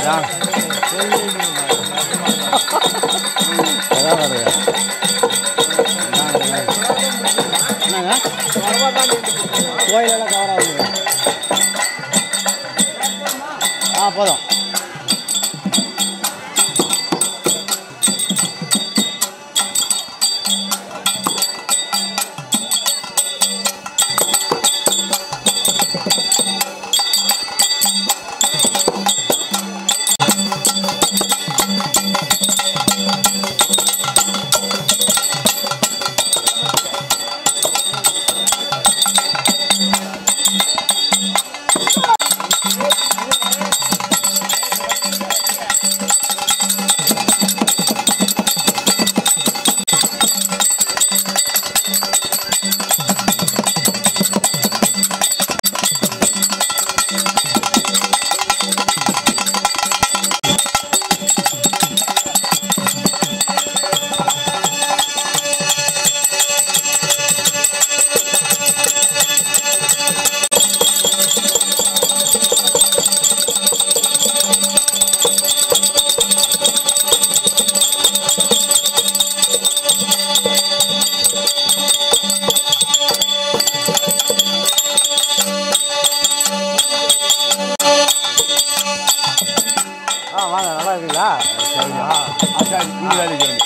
அதான் வருது. என்னங்க கோயிலெல்லாம் கவர் ஆகுது ஆ போதும் ஆ வாங்க நல்லா இருக்கீங்களா சரிங்களா ஆ சரி நீங்கள் வேலைக்கு வாங்க.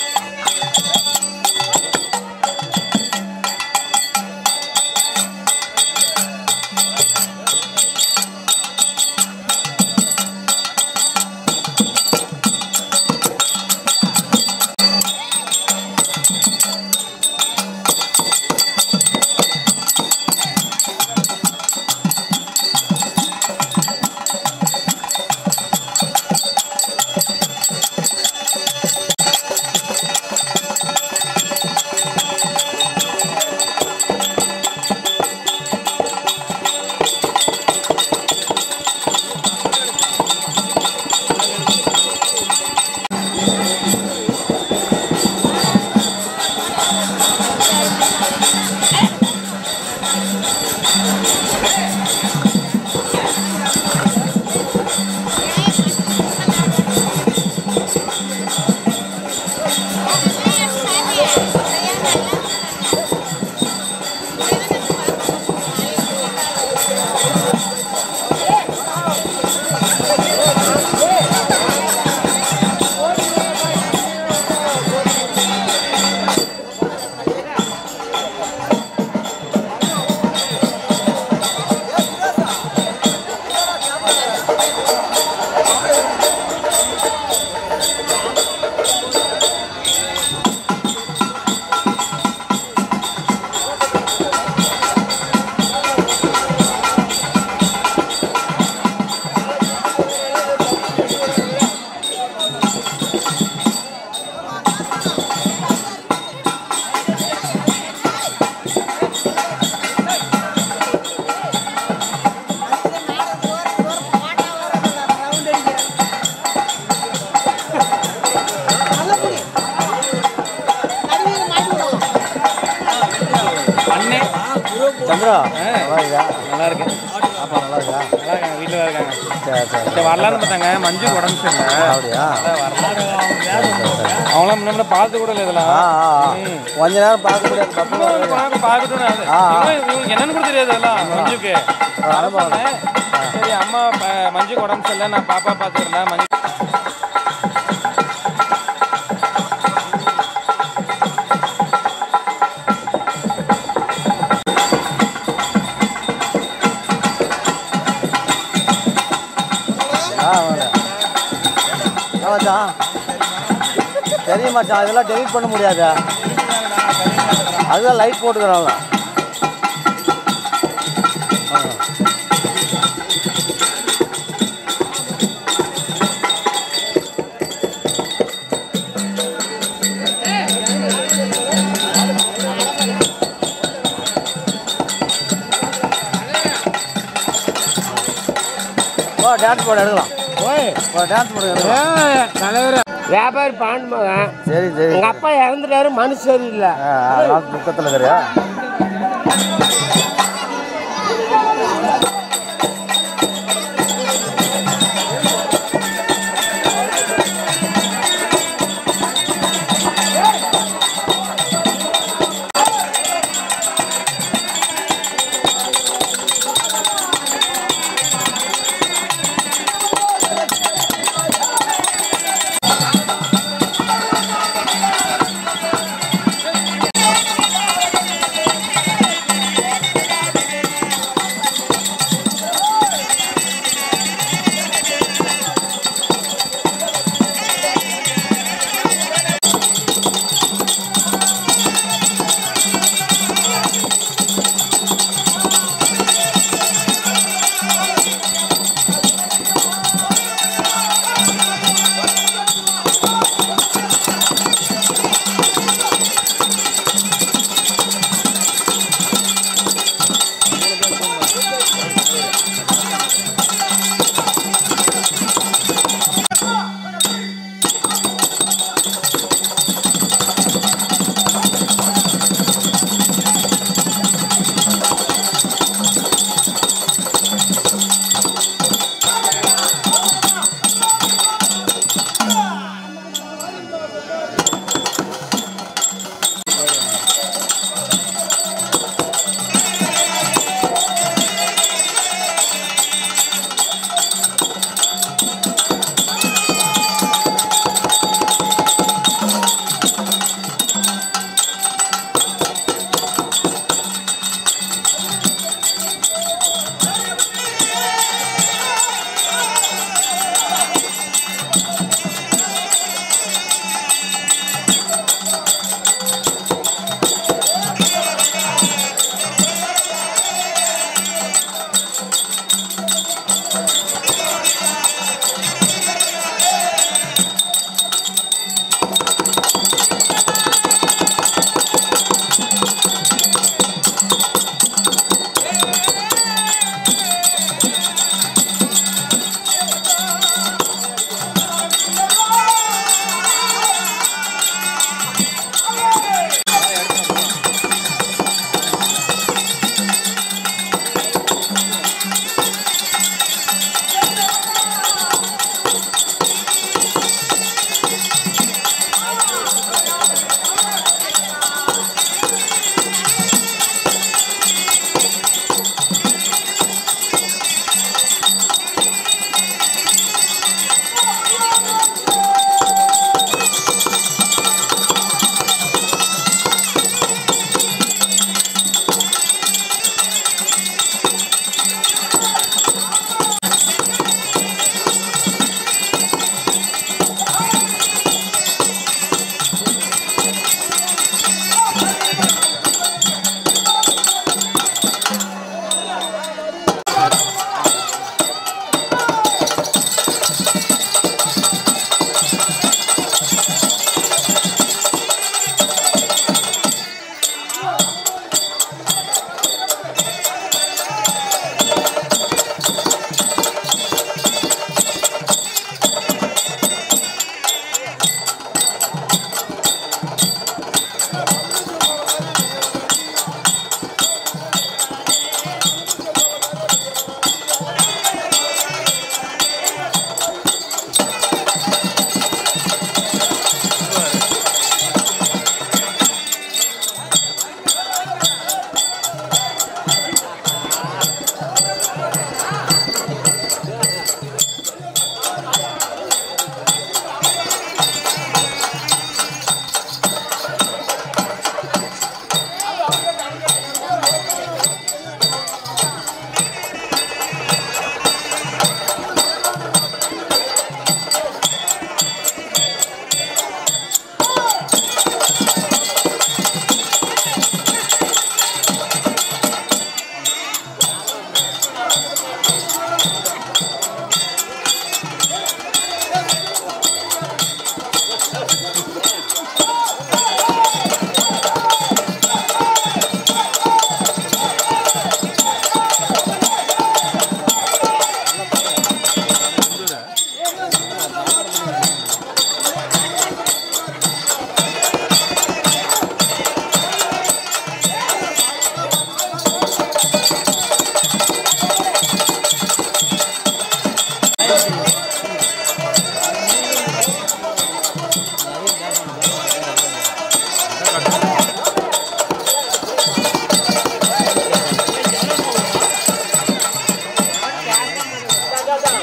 அண்ணே சந்திரா நல்லா இருக்கா நல்லா இருக்கேன் அப்பா நல்லா இருக்கா நல்லா இருக்காங்க வீட்டில் தான் இருக்காங்க சரி சரி சரி வரலான்னு பார்த்தாங்க மஞ்சு உடம்பு சரியில்லை அப்படியா அதான் வரல அவங்களாம் முன்னாடி பார்த்து கூட இல்லை இதெல்லாம் ஆ ஆ ஆ. ம். கொஞ்ச நேரம் பார்க்க முடியாது சும்மா பக்கம் வந்து பார்க்க பார்க்கட்டும் அது ஆ, ஆ. இவங்க- இவங்களுக்கு என்னன்னு கூட தெரியாது அதெல்லாம் மஞ்சுக்கு ஆ, அனுபவம். சொன்னேன். சரி அம்மா ப- மஞ்சுக்கு உடம்பு சரியில்லை நான் பாப்பா பார்த்துக்கிறேன் மஞ்சு ஆ வாங்க ஆ மச்சான் தெரியும் மச்சான் இதெல்லாம் டெலிட் பண்ண முடியாது அதுதான் லைட் போட்டுக்கிறாங்களா ஓ டான்ஸ் போட எடுக்கலாம் ஓய் ஓ டான்ஸ் போட எடுக்கலாம் தலைவர் வியாபாரி பாண்டு மகன் சரி சரி எங்க அப்பா இறந்துட்டாரு மனசு சரியில்லை ஆ அதனால் துக்கத்தில் இருக்கிறியா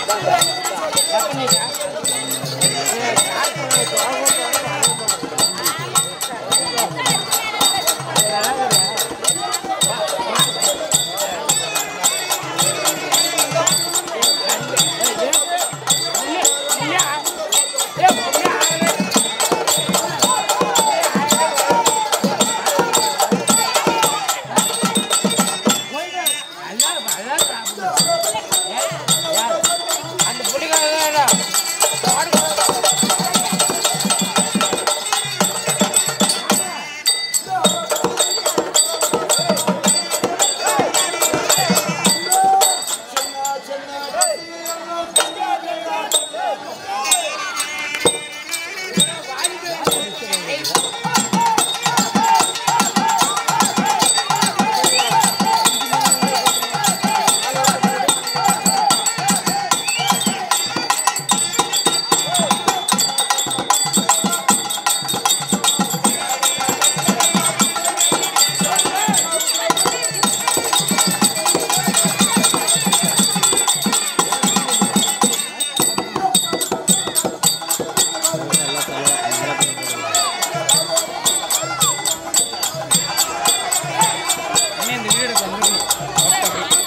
அந்த புடிக்காத அண்ணே, இந்த வீடு எனக்கு வந்துருக்கணும்.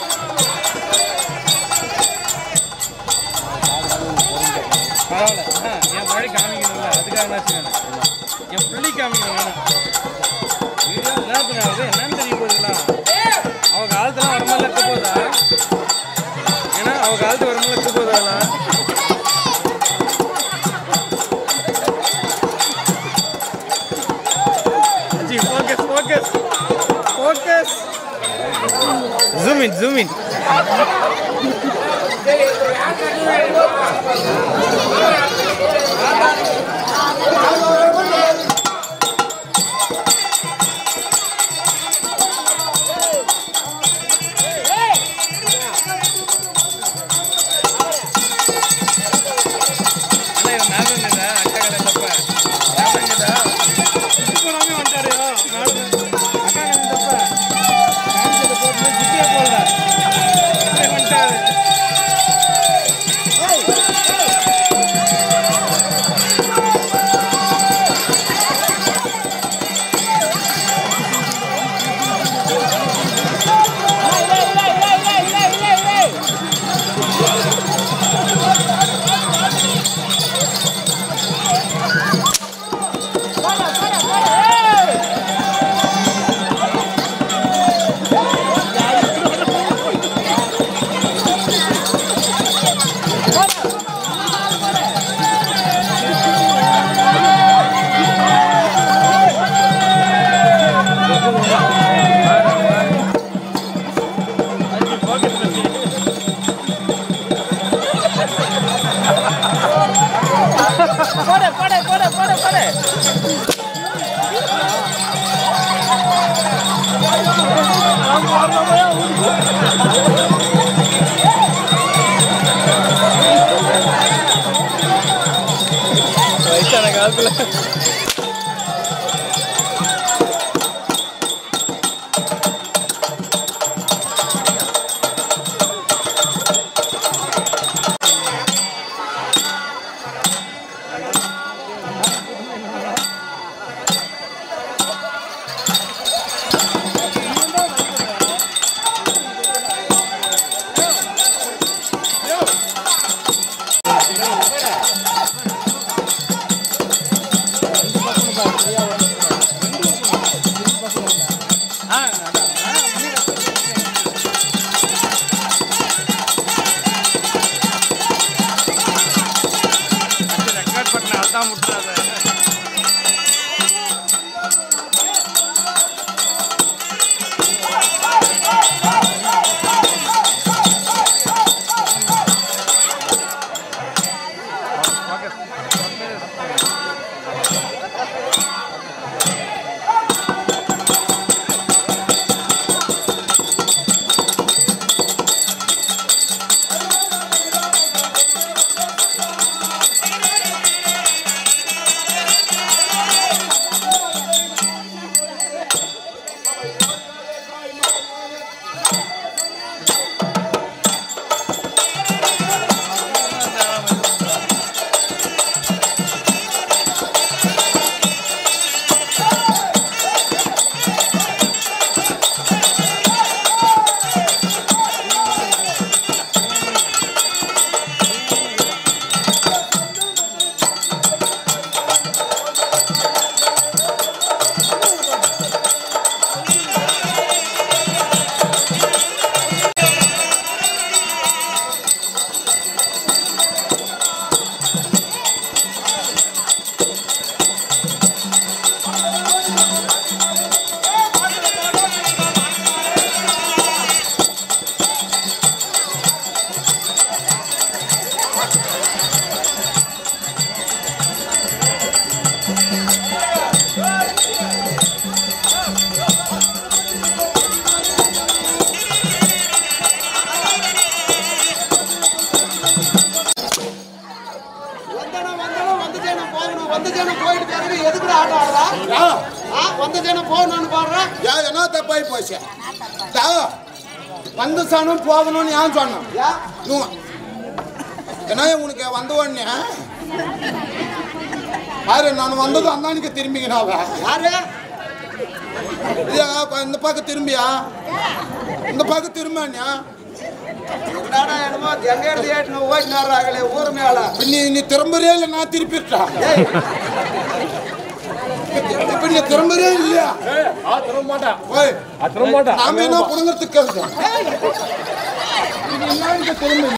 பரவாயில்ல ஆ, என் பழி காமிக்கணும்ல அதுக்காக நான் செய்யணும். என் புள்ளி காமிக்கணும் வேணும் வீடியோ என்ன பண்ணாது என்னன்னு தெரிய போகுதுங்களா அவ காலத்துல வரும்போது இருக்க போதா ஏன்னா அவ காலத்து வரும்போது இருக்க போதாலாம் ji focus focus focus zoom in zoom in அண்ணா, இவன் ஞாபகம் இருக்குதா? அக்கா கடை தப்ப. ஞாபகம் இருக்குதா? சுத்தி போடாம வந்துட்டாரு, யோ. ஞாபகம். அக்கா கடை தப்ப. காமிச்சதை போட்டு சுத்தியே போடல. அப்படியே வந்துட்டாரு. அது focus பண்ணி. போடு போடு போடு போடு போடு வயசான காலத்துல ஆ அதான். ஆ, அது ரெக்கார்ட் பண்ண அதான் முட்டாத வந்த ஜனம் போயிட்டு பிறகு எதுக்குடா ஆட்டம் ஆடுறா யா, ஆ, வந்த ஜனம் போகணும்னு பாடுறா யா, என்ன தப்பாய் போச்சு தா, வந்து சனம் போகணும்னு ஏன் சொன்னான் யா இவன் ஏன்னா உனக்கு வந்த உடனே பாரு நான் வந்தது அந்தானிக்கு திரும்பிங்கனாவ யாரு இந்த பக்கம் திரும்பியா இந்த பக்கம் திரும்பியா என்னடா என்னமோ எங்க எடுத்து ஏட்டின ஓட்டினாராங்களே ஊர் மேல நீ நீ திரும்பறே இல்லை நான் திருப்பிட்டா ஏய் இப்ப நீ திரும்பறே இல்லையா ஆ திரும்ப மாட்டான் ஓய் ஆ திரும்ப மாட்டான் நாம என்ன புடுங்கிறதுக்கு திரும்ப